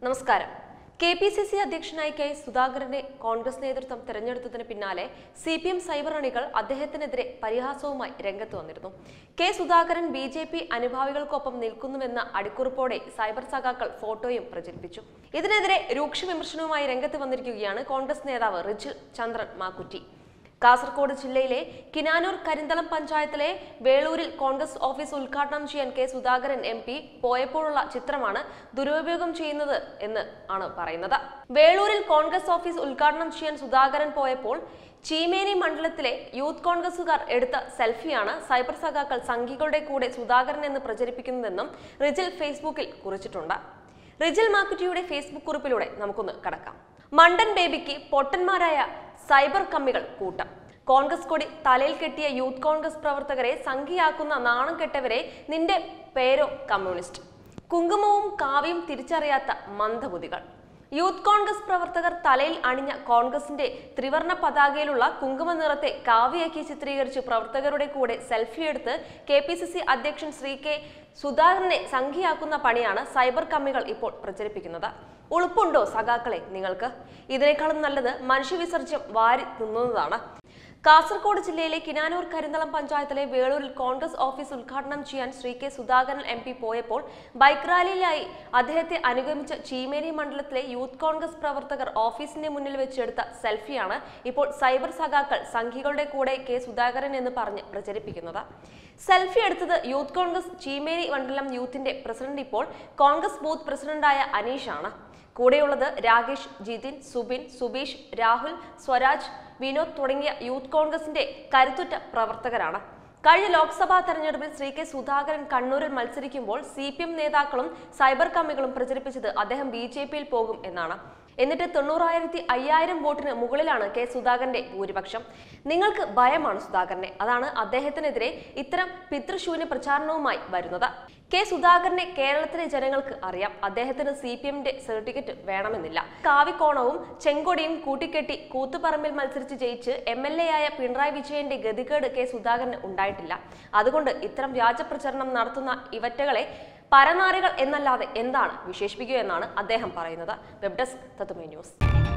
നമസ്കാരം K P C C അധ്യക്ഷനായി K സുധാകരനെ കോൺഗ്രസ് നേതൃത്വം തെരഞ്ഞെടുത്തതിന് പിന്നാലെ സി പി എം സൈബർ അണികൾ അദ്ദേഹത്തിനെതിരെ പരിഹാസവുമായി രംഗത്ത് വന്നിരുന്നു K Sudhakaran B J P അനുഭാവികൾക്കൊപ്പം നിൽക്കുന്നുവെന്ന അടിക്കുറിപ്പോടെ സൈബർ സഖാക്കൾ ഫോട്ടോയും പ്രചരിപ്പിച്ചു ഇതിനെതിരെ രൂക്ഷ വിമർശനവുമായി രംഗത്ത് വന്നിരിക്കുകയാണ് കോൺഗ്രസ് നേതാവ് റിജിൽ ചന്ദ്രൻ മാക്കുറ്റി കാസർഗോഡ് ജില്ലയിലെ കിനാനൂർ കരിന്തളം പഞ്ചായത്തിലെ വേളൂരിൽ കോൺഗ്രസ് ഓഫീസ് ഉദ്ഘാടനം ചെയ്യാൻ കെ സുധാകരൻ എം പി പോയപ്പോഴുള്ള ചിത്രമാണ് ദുരുപയോഗം ചെയ്യുന്നത് എന്ന് ആണ് പറയുന്നത് വേളൂരിൽ കോൺഗ്രസ് ഓഫീസ് ഉദ്ഘാടനം ചെയ്യാൻ സുധാകരൻ പോയപ്പോൾ ചീമേനി മണ്ഡലത്തിലെ യൂത്ത് കോൺഗ്രസുകാർ എടുത്ത സെൽഫിയാണ് സൈബർ സഖാക്കൾ സംഘികളുടെ കൂടെ സുധാകരൻ എന്ന് പ്രചരിപ്പിക്കുന്നതെന്നും റിജിൽ ഫേസ്ബുക്കിൽ കുറിച്ചിട്ടുണ്ട് റിജിൽ മാക്കുറ്റിയുടെ ഫേസ്ബുക്ക് കുറിപ്പിലൂടെ നമുക്കൊന്ന് കടക്കാം മണ്ടൻ ബേബിക്ക് പൊട്ടന്മാരായ സൈബർ കമ്മികൾ കൂട്ടം കോൺഗ്രസ് കൊടി തലയിൽ കെട്ടിയ യൂത്ത് കോൺഗ്രസ് പ്രവർത്തകരെ സംഖ്യയാക്കുന്ന നാണം കെട്ടവരെ നിന്റെ പേരോ കമ്മ്യൂണിസ്റ്റ് കുങ്കുമവും കാവ്യം തിരിച്ചറിയാത്ത മന്ദബുദ്ധികൾ യൂത്ത് കോൺഗ്രസ് പ്രവർത്തകർ തലയിൽ അണിഞ്ഞ കോൺഗ്രസിന്റെ ത്രിവർണ പതാകയിലുള്ള കുങ്കുമ നിറത്തെ കാവ്യാക്കി ചിത്രീകരിച്ച് പ്രവർത്തകരുടെ കൂടെ സെൽഫി എടുത്ത് കെ പി സി സി അധ്യക്ഷൻ ശ്രീ കെ സുധാകരനെ സംഖ്യയാക്കുന്ന പണിയാണ് സൈബർ കമ്മികൾ ഇപ്പോൾ പ്രചരിപ്പിക്കുന്നത് ഉളുപ്പുണ്ടോ സഖാക്കളെ നിങ്ങൾക്ക് ഇതിനേക്കാളും നല്ലത് മനുഷ്യവിസർജ്യം വാരി തിന്നുന്നതാണ് കാസർഗോഡ് ജില്ലയിലെ കിനാനൂർ കരിന്തളം പഞ്ചായത്തിലെ വേളൂരിൽ കോൺഗ്രസ് ഓഫീസ് ഉദ്ഘാടനം ചെയ്യാൻ Shri K Sudhakaran M P പോയപ്പോൾ ബൈക്ക് റാലിയിലായി അദ്ദേഹത്തെ അനുഗമിച്ച ചീമേനി മണ്ഡലത്തിലെ യൂത്ത് കോൺഗ്രസ് പ്രവർത്തകർ ഓഫീസിന്റെ മുന്നിൽ വെച്ചെടുത്ത സെൽഫിയാണ് ഇപ്പോൾ സൈബർ സഖാക്കൾ സംഘികളുടെ കൂടെ കെ സുധാകരൻ എന്ന് പറഞ്ഞ് പ്രചരിപ്പിക്കുന്നത് സെൽഫി എടുത്തത് യൂത്ത് കോൺഗ്രസ് ചീമേനി മണ്ഡലം യൂത്തിന്റെ പ്രസിഡന്റ് ഇപ്പോൾ കോൺഗ്രസ് ബൂത്ത് പ്രസിഡന്റായ അനീഷാണ് കൂടെയുള്ളത് രാകേഷ് ജിതിൻ സുബിൻ സുബീഷ് രാഹുൽ സ്വരാജ് വിനോദ് തുടങ്ങിയ യൂത്ത് കോൺഗ്രസിന്റെ കരുത്തുറ്റ പ്രവർത്തകരാണ് കഴിഞ്ഞ ലോക്സഭാ തെരഞ്ഞെടുപ്പിൽ ശ്രീ കെ സുധാകരൻ കണ്ണൂരിൽ മത്സരിക്കുമ്പോൾ സി പി എം നേതാക്കളും സൈബർ കമ്മികളും പ്രചരിപ്പിച്ചത് അദ്ദേഹം ബി ജെ പിയിൽ പോകും എന്നാണ് എന്നിട്ട് തൊണ്ണൂറായിരത്തി അയ്യായിരം വോട്ടിന് മുകളിലാണ് കെ സുധാകരന്റെ ഭൂരിപക്ഷം നിങ്ങൾക്ക് ഭയമാണ് സുധാകരനെ അതാണ് അദ്ദേഹത്തിനെതിരെ ഇത്തരം പിതൃശൂന്യ പ്രചാരണവുമായി വരുന്നത് കെ സുധാകരനെ കേരളത്തിലെ ജനങ്ങൾക്ക് അറിയാം അദ്ദേഹത്തിന് സി പി എമ്മിന്റെ സർട്ടിഫിക്കറ്റ് വേണമെന്നില്ല കാവിക്കോണവും ചെങ്കൊടിയും കൂട്ടിക്കെട്ടി കൂത്തുപറമ്പിൽ മത്സരിച്ച് ജയിച്ച് എം എൽ എ ആയ പിണറായി വിജയന്റെ ഗതികേട് കെ സുധാകരന് ഉണ്ടായിട്ടില്ല അതുകൊണ്ട് ഇത്തരം വ്യാജ പ്രചരണം നടത്തുന്ന ഇവറ്റകളെ പരനാറികൾ എന്നല്ലാതെ എന്താണ് വിശേഷിപ്പിക്കുക എന്നാണ് അദ്ദേഹം പറയുന്നത് വെബ് ഡെസ്ക് തത്തുമൈ ന്യൂസ്